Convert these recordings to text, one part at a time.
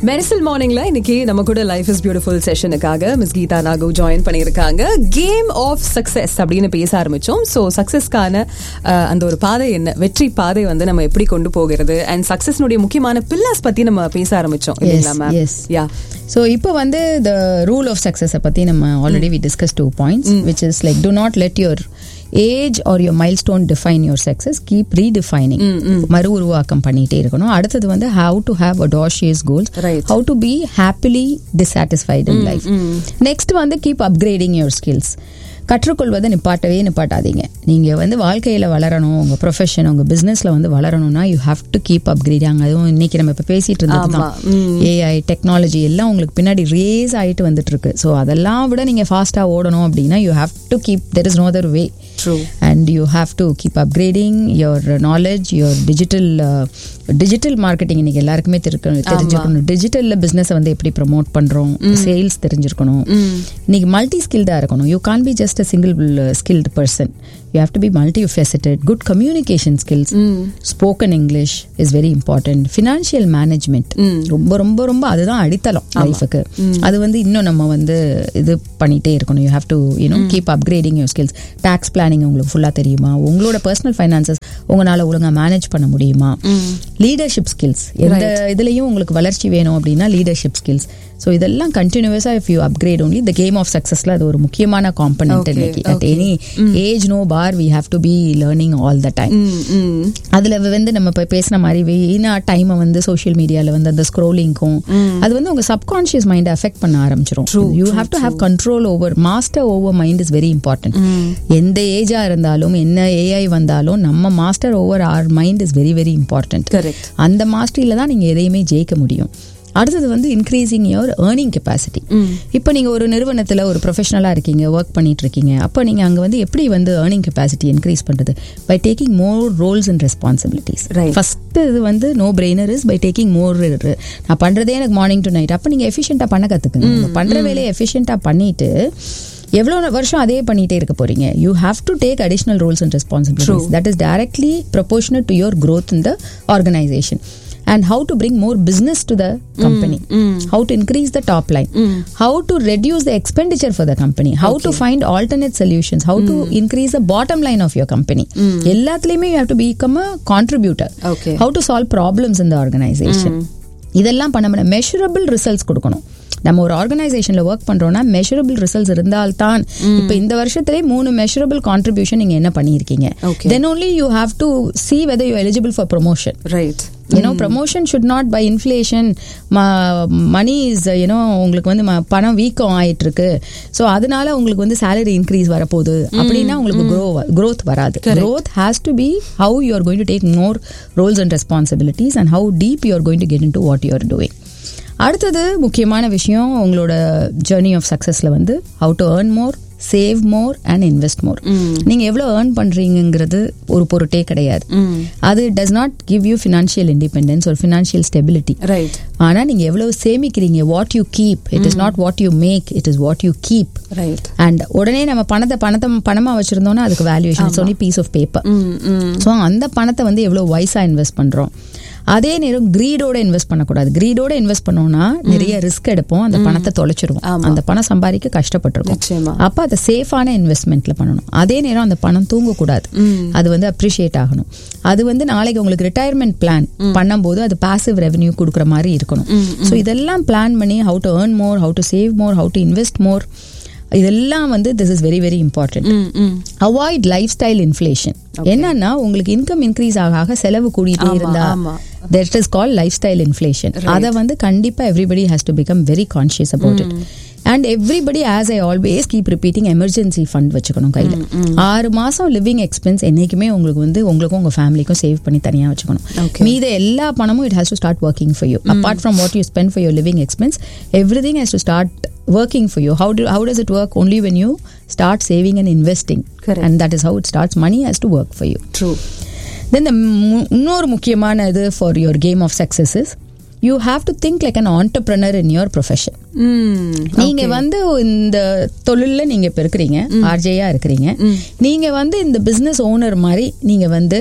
மெரிசல் மார்னிங்ல இன்னைக்கு நம்ம கூட லைஃப் இஸ் பியூட்டிஃபுல் செஷனுக்காக மிஸ் கீதா நாகு ஜாயின் பண்ணியிருக்காங்க கேம் ஆஃப் சக்சஸ் அப்படின்னு பேச ஆரம்பிச்சோம் ஸோ சக்சஸ்க்கான அந்த ஒரு பாதை என்ன வெற்றி பாதை வந்து நம்ம எப்படி கொண்டு போகிறது அண்ட் சக்சஸ்னுடைய முக்கியமான பில்லர்ஸ் பத்தி நம்ம பேச ஆரம்பிச்சோம் இல்லைங்களா மேம் yes. யா ஸோ இப்போ வந்து த ரூல் ஆஃப் சக்ஸஸை பற்றி நம்ம already we discuss two points which is like to not let your age or your milestone define your success keep redefining மறு உருவாக்கம் பண்ணிட்டே இருக்கணும் அடுத்தது வந்து how to have audacious goals Right. How to be happily dissatisfied in life next வந்து keep upgrading your skills கற்றுக்கொள்வதை நிப்பாட்டவே நிப்பாட்டாதீங்க நீங்க வந்து வாழ்க்கையில வளரணும் உங்க ப்ரொஃபஷன் உங்க பிசினஸ்ல வந்து வளரணும்னா you have to keep upgrading அதுவும் இன்னைக்கு நம்ம இப்ப பேசிட்டு இருந்தது ஆமா. தான் ஏஐ டெக்னாலஜி எல்லாம் உங்களுக்கு பின்னாடி ரேஸ் ஆயிட்டு வந்துட்டு இருக்கு ஸோ அதெல்லாம் விட நீங்க ஃபாஸ்டா ஓடணும் அப்படின்னா you have to keep there is no other way True. And you have to keep upgrading your knowledge your digital digital marketing இன்னைக்கு எல்லாருக்குமே தெரிக்க- தெரிஞ்சிருக்கணும் டிஜிட்டல்ல பிசினஸ் வந்து எப்படி ப்ரமோட் பண்றோம் சேல்ஸ் தெரிஞ்சிருக்கணும் இன்னைக்கு மல்டி ஸ்கில்டா இருக்கணும் you can be just a single skilled person you have to be multi faceted good communication skills spoken English is very important financial management ரொம்ப ரொம்ப ரொம்ப அதுதான் அடித்தளம் லைஃபுக்கு அது வந்து இன்னும் நம்ம வந்து இது பண்ணிட்டே இருக்கணும் you have to you know keep upgrading your skills tax planning உங்களுக்கு ஃபுல்லாக தெரியுமா உங்களோட பர்சனல் ஃபைனான்சஸ் உங்களால் ஒழுங்கா மேனேஜ் பண்ண முடியுமா லீடர்ஷிப் ஸ்கில்ஸ் எந்த இதுலயும் உங்களுக்கு வளர்ச்சி வேணும் அப்படின்னா லீடர்ஷிப் ஸ்கில்ஸ் ஸோ இதெல்லாம் கண்டினியூஸா if you upgrade only the game of சக்சஸ்ல அது ஒரு முக்கியமான காம்பனன்ட் Okay, இன்னைக்கு at okay. Any age no bar we have to be learning all the time அதுல வந்து நம்ம இப்ப பேசின மாதிரி வீணா டைமை வந்து சோஷியல் மீடியால வந்து அந்த ஸ்க்ரோலிங்க்கும் அது வந்து உங்க சப்கான்ஷியஸ் மைண்ட் அஃபெக்ட் பண்ண ஆரம்பிச்சிரும் you have to have control over master over mind is very important எந்த ஏஜா இருந்தாலும் என்ன ஏஐ வந்தாலும் நம்ம master over our mind is very very important Correct. அந்த மாஸ்டரியில தான் நீங்க எதையுமே ஜெயிக்க முடியும் அடுத்தது வந்து இன்க்ரீசிங் யுவர் ஏர்னிங் கெப்பாசிட்டி இப்போ நீங்க ஒரு நிறுவனத்துல ஒரு ப்ரொஃபஷனலா இருக்கீங்க ஒர்க் பண்ணிட்டு இருக்கீங்க அப்போ நீங்க அங்க வந்து எப்படி வந்து ஏர்னிங் கெப்பாசிட்டி இன்க்ரீஸ் பண்றது by taking more roles and responsibilities Right. First இது வந்து no brainer is by taking more நான் பண்றதே எனக்கு மார்னிங் டு நைட் அப்போ நீங்க எஃபிஷியண்டா பண்ண கத்துக்குங்க உங்க பண்ற வேலையை எஃபிஷியண்டா பண்ணிட்டு எவ்வளோ வருஷம் அதே பண்ணிட்டே இருக்க போறீங்க you have to take additional roles and responsibilities that is directly proportional to your growth in the organization and how to bring more business to the company how to increase the top line how to reduce the expenditure for the company how to find alternate solutions how to increase the bottom line of your company எல்லாத்துலயுமே you have to become a contributor Okay. how to solve problems in the organization இதெல்லாம் பண்ண measurable results கொடுக்கணும் நம்ம ஒரு ஆர்கனைசேஷன்ல work பண்றோம்னா measurable results இருந்தால்தான் இப்ப இந்த வருஷத்திலே மூணு மெஷரபிள் கான்ட்ரிபியூஷன் நீங்க என்ன பண்ணியிருக்கீங்க Okay. Then only you have to see whether you eligible for promotion right you know promotion should not by inflation money is you know உங்களுக்கு வந்து ம- பணம் வீக்கம் ஆயிட்டு இருக்கு ஸோ அதனால உங்களுக்கு வந்து salary இன்க்ரீஸ் வரப்போகுது அப்படின்னா உங்களுக்கு க்ரோ growth வராது growth has to be how you are going to take more roles and responsibilities and how deep you are going to get into what you are doing அடுத்தது முக்கியமான விஷயம் உங்களோட journey of சக்சஸ்ல வந்து how to earn more save more and invest more நீங்க எவ்வளவு earn பண்றீங்கிறது ஒரு பொருட்டே கிடையாது அது does not give you financial independence ஒரு ஃபினான்ஷியல் ஸ்டெபிலிட்டி ரைட் ஆனா நீங்க எவ்வளவு சேமிக்கிறீங்க what you keep it is not what you make it is what you keep right and உடனே நம்ம பணத்தை பணத்தை பணமா வச்சிருந்தோம்னா அதுக்கு valuation it's only piece of paper so அந்த பணத்தை வந்து எவ்வளவு வைஸா இன்வெஸ்ட் பண்றோம் அதே நேரம் கிரீடோட இன்வெஸ்ட் பண்ணக்கூடாது கிரீடோட இன்வெஸ்ட் பண்ணோம்னா நிறைய ரிஸ்க் எடுப்போம் அந்த பணத்தை தொலைச்சிருவோம் அந்த பணம் சம்பாதிக்க கஷ்டப்பட்டிருக்கோம் நிச்சயமா. அப்ப அதை சேஃபான இன்வெஸ்ட்மெண்ட்ல பண்ணணும் அதே நேரம் அந்த பணம் தூங்கக்கூடாது அது வந்து அப்ரிஷியேட் ஆகணும் அது வந்து நாளைக்கு உங்களுக்கு ரிட்டையர்மெண்ட் பிளான் பண்ணும்போது அது பாசிவ் ரெவென்யூ கொடுக்குற மாதிரி இருக்கணும் ஸோ இதெல்லாம் பிளான் பண்ணி how to earn more how to save more how to invest more இதெல்லாம் வந்து this is very very important avoid lifestyle inflation என்னன்னா உங்களுக்கு இன்கம் இன்க்ரீஸ் ஆக ஆக செலவு கூடிட்டே ஆமா, இருந்தா ஆமா. That is call lifestyle inflation அதை வந்து கண்டிப்பா everybody has to become very conscious about it and everybody as I always keep repeating emergency fund வச்சுக்கணும் கையில ஆறு மாசம் லிவிங் எக்ஸ்பென்ஸ் என்னைக்குமே உங்களுக்கு வந்து உங்களுக்கும் உங்க ஃபேமிலிக்கும் சேவ் பண்ணி தனியா வச்சுக்கணும் Okay. மீத எல்லா பணமும் it has to start working for you apart from what you spend for your living expense every thing has to start working for you how to how does it work only when you start saving and investing Correct. And that is how it starts money has to work for you true then இன்னொரு முக்கியமான இது for your game of success is you have to think like an entrepreneur in your profession நீங்க வந்து இந்த தொழில்ல நீங்க இப்ப இருக்கிறீங்க ஆர்ஜேயா இருக்கிறீங்க நீங்க வந்து இந்த பிசினஸ் ஓனர் மாதிரி நீங்க வந்து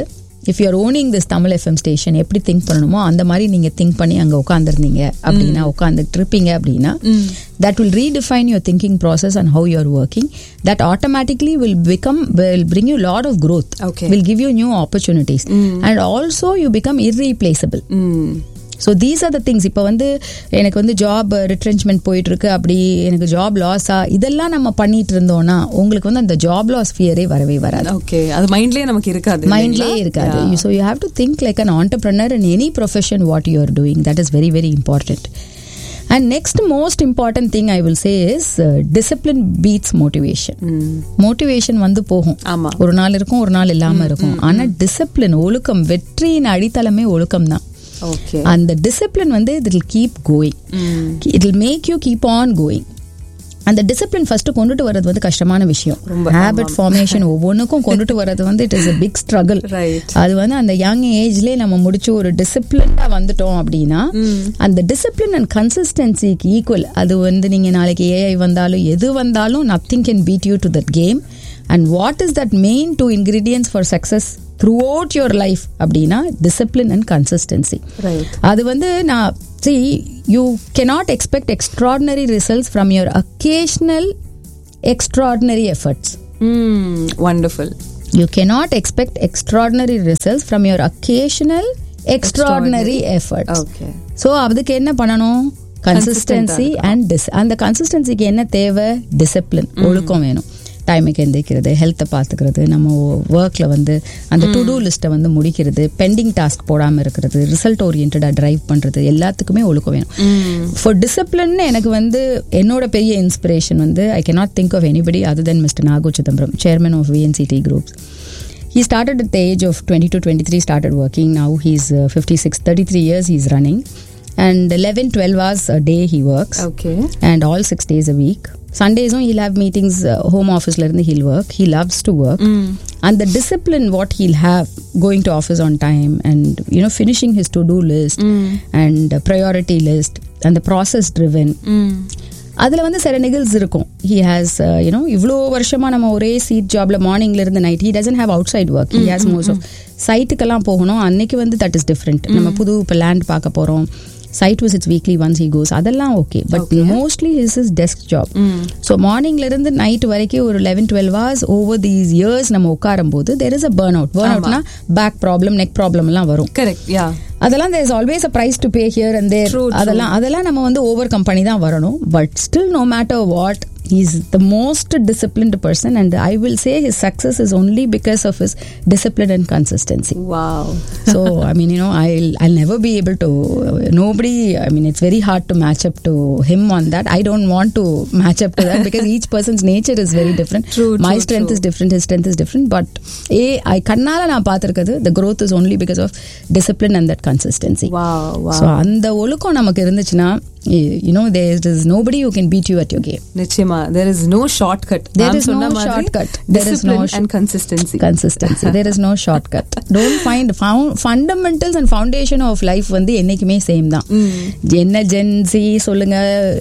if you're owning this Tamil F M station எப்படி திங்க் பண்ணணுமோ அந்த மாதிரி நீங்க திங்க் பண்ணி அங்க உட்காந்துருந்தீங்க அப்படின்னா உட்காந்துட்டு இருப்பீங்க அப்படின்னா that will redefine your thinking process and how you're working that automatically will become will bring you a lot of growth Okay. will give you new opportunities and also you become irreplaceable hmm so these are the things இப்போ வந்து எனக்கு வந்து job retrenchment போயிட்டு இருக்கு அப்படி எனக்கு job லாஸா இதெல்லாம் நம்ம பண்ணிட்டு இருந்தோம்னா உங்களுக்கு வந்து அந்த ஜாப் லாஸ் ஃபியரே வரவே வராது ஓகே அது மைண்ட்லயே நமக்கு இருக்காது மைண்ட்லேயே இருக்காது so you have to think like an entrepreneur in any profession what you are doing that is very very important and next most important thing I will say is discipline beats motivation motivation வந்து போகும் ஆமா. ஒரு நாள் இருக்கும் ஒரு நாள் இல்லாம இருக்கும் ஆனா டிசிப்ளின் ஒழுக்கம் வெற்றியின் அடித்தளமே ஒழுக்கம் தான் ஓகே அந்த டிசிப்ளின் வந்து it keep going it will make you keep on going அந்த டிசிப்ளின் ஃபர்ஸ்ட் கொண்டுட்டு வர்றது வந்து கஷ்டமான விஷயம் ரொம்ப, ஹேபிட் ஃபார்மேஷன் ஒவ்வொன்றுக்கும் கொண்டுட்டு வர்றது வந்து it is a big struggle Right. அது வந்து அந்த யங் ஏஜ்லயே நம்ம முடிச்சு ஒரு டிசிப்ளின்டா வந்துட்டோம் அப்படின்னா அந்த டிசிப்ளின் அண்ட் கன்சிஸ்டன்சிக்கு ஈக்குவல் அது வந்து நீங்க நாளைக்கு ஏஐ வந்தாலும் எது வந்தாலும் nothing can beat you to that game and what is that main two ingredients for success throughout your life அப்படின்னா டிசிப்ளின் அண்ட் கன்சிஸ்டன்சி ரைட் அது வந்து நான் see you cannot expect extraordinary results from your occasional extraordinary efforts hmm wonderful you cannot expect extraordinary results from your occasional extraordinary efforts okay so அதுக்கு என்ன பண்ணணும் consistency and டிஸ் அந்த கன்சிஸ்டன்சிக்கு என்ன தேவை டிசிப்ளின் ஒழுக்கம் வேணும் டைமுக்கு எந்திரிக்கிறது ஹெல்த்தை பார்த்துக்கிறது நம்ம ஒர்க்கில் வந்து அந்த டு டூ லிஸ்ட்டை வந்து முடிக்கிறது பெண்டிங் டாஸ்க் போடாமல் இருக்கிறது ரிசல்ட் ஓரியன்டாக டிரைவ் பண்ணுறது எல்லாத்துக்குமே ஒழுக்கம் வேணும் ஃபார் டிசிப்ளின் எனக்கு வந்து என்னோட பெரிய இன்ஸ்பிரேஷன் வந்து I cannot think of anybody other then mister Nago Chidambaram chairman of VNCD groups he started at the age of 22 23 started working now he's uh, 56 33 years he's running and 11 12 hours a day he works okay and all six days a week sundays he'll have meetings uh, home office la irundhu he'll work he loves to work and the discipline what he'll have going to office on time and you know finishing his to do list and uh, priority list and the process driven ம் அதுல வந்து சில நிகழ்ஸ் இருக்கும் he has you know இவ்வளோ வருஷமா நம்ம ஒரே seat ஜாப்ல மார்னிங்ல இருந்து night he doesn't have outside work he has most of சைட்டுக்கெல்லாம் போகணும் அன்னைக்கு வந்து தட் இஸ் டிஃப்ரெண்ட் நம்ம புது இப்போ லேண்ட் பார்க்க போறோம் site visits weekly once he goes அதெல்லாம் okay but mostly is is desk job so மார்னிங்ல இருந்து நைட் வரைக்கும் ஒரு eleven twelve hours over these years நம்ம உட்காரும் போது there is a burn out burn அவுட்னா பேக் ப்ராப்ளம் நெக் ப்ராப்ளம் எல்லாம் வரும் கரெக்ட் யா அதெல்லாம் there is always a price to pay here and there True, true. அதெல்லாம் அதெல்லாம் நம்ம வந்து ஓவர் கம்பெனி தான் வரணும் but still no matter what is the most disciplined person and I will say his success is only because of his discipline and consistency wow so i mean you know i'll i'll never be able to nobody i mean it's very hard to match up to him on that i don't want to match up to that because each person's nature is very different True, my true, strength true. is different his strength is different but a i கண்ணால நான் பார்த்திருக்கிறது the growth is only because of discipline and that consistency wow wow so அந்த ஒழுக்கம் நமக்கு இருந்துச்சுன்னா you know there is nobody who can beat you at your game நிச்சயமா there is no shortcut There Ma'am is சொன்ன no மாதிரி shortcut. There is no discipline sh- and consistency consistency there is no shortcut don't find found fundamentals and foundation of life வந்து என்னைக்குமே same தான் என்ன Gen Z சொல்லுங்க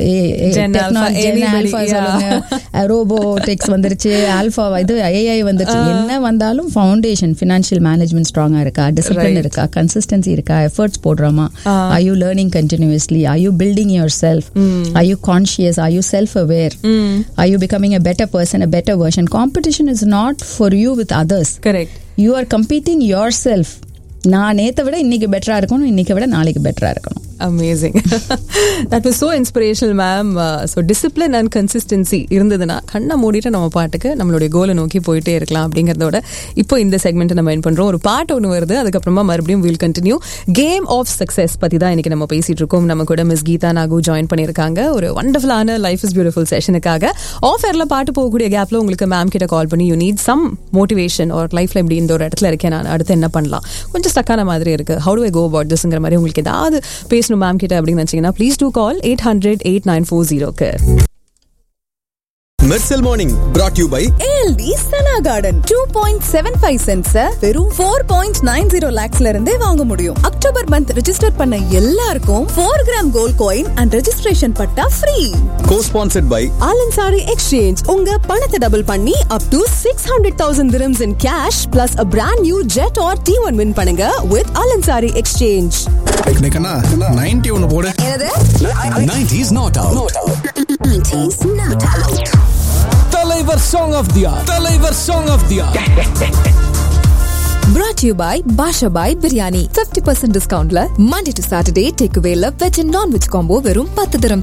Gen Alpha, anybody, alpha yeah. சொல்லுங்க robotics வந்துருச்சு alpha இது AI வந்துருச்சு என்ன வந்தாலும் ஃபவுண்டேஷன் ஃபினான்ஷியல் மேனேஜ்மெண்ட் ஸ்ட்ராங்கா இருக்கா டிசிப்ளின் Right. இருக்கா கன்சிஸ்டன்சி இருக்கா எஃபர்ட்ஸ் போடுறோமா are you learning continuously are you building yourself are you conscious are you self aware are you becoming a better person a better version competition is not for you with others correct you are competing yourself நான் நேத்தை விட இன்னைக்கு பெட்டரா இருக்கணும் இன்னைக்கு விட நாளைக்கு பெட்டரா இருக்கணும் amazing that was so inspirational ma'am so discipline and consistency இருந்ததுன்னா கண்ணை மூடிட்டு நம்ம பாட்டுக்கு நம்மளுடைய கோலை நோக்கி போயிட்டே இருக்கலாம் அப்படிங்கறதோட இப்போ இந்த செக்மெண்ட் நம்ம என் பண்றோம் ஒரு பாட்டு ஒன்று வருது அதுக்கப்புறமா மறுபடியும் will continue game of success பத்தி தான் இன்னைக்கு நம்ம பேசிட்டு இருக்கோம் நம்ம கூட மிஸ் கீதா நாகு ஜாயின் பண்ணியிருக்காங்க ஒரு வண்டர்ஃபுல்லான லைஃப் இஸ் பியூட்டிஃபுல் செஷனுக்காக ஆஃப் ஏர்ல பாட்டு போகக்கூடிய கேப்ல உங்களுக்கு மேம் கிட்ட கால் பண்ணி யூ நீட் சம் மோட்டிவேஷன் ஒரு லைஃப்ல இப்படி இந்த ஒரு இடத்துல இருக்கேன் நான் அடுத்து என்ன பண்ணலாம் கொஞ்சம் ஸ்டக்கான மாதிரி இருக்கு how to I go about திஸ்ங்கிற மாதிரி உங்களுக்கு ஏதாவது பேசணும் மேம் கிட்ட அப்படின்னு நினைச்சீங்கன்னா please do call eight hundred eight nine four ஜீரோக்கு Mersal morning brought you by ALT Sana garden two point seven five cents வெறும் ஃபோர் பாயிண்ட் நைன் ஜீரோ லேக்ஸ்ல இருந்தே வாங்க முடியும் அக்டோபர் மந்த் ரெஜிஸ்டர் பண்ண எல்லாருக்கும் four gram gold coin and registration patta free co sponsored by Al Ansari exchange உங்க பணத்தை டபுள் பண்ணி up to six hundred thousand dirhams in cash plus a brand new Jetour T one win பண்ணுங்க with Al Ansari exchange கண்ணா ninety ஒன்னு போடு என்னது 90s not out தலைவர் song of the year தலைவர் song of the year brought to you by Basha Bhai biryani 50% percent டிஸ்கவுண்ட்ல Monday to Saturday take அவேல veg and non veg combo வெறும் பத்து திரம்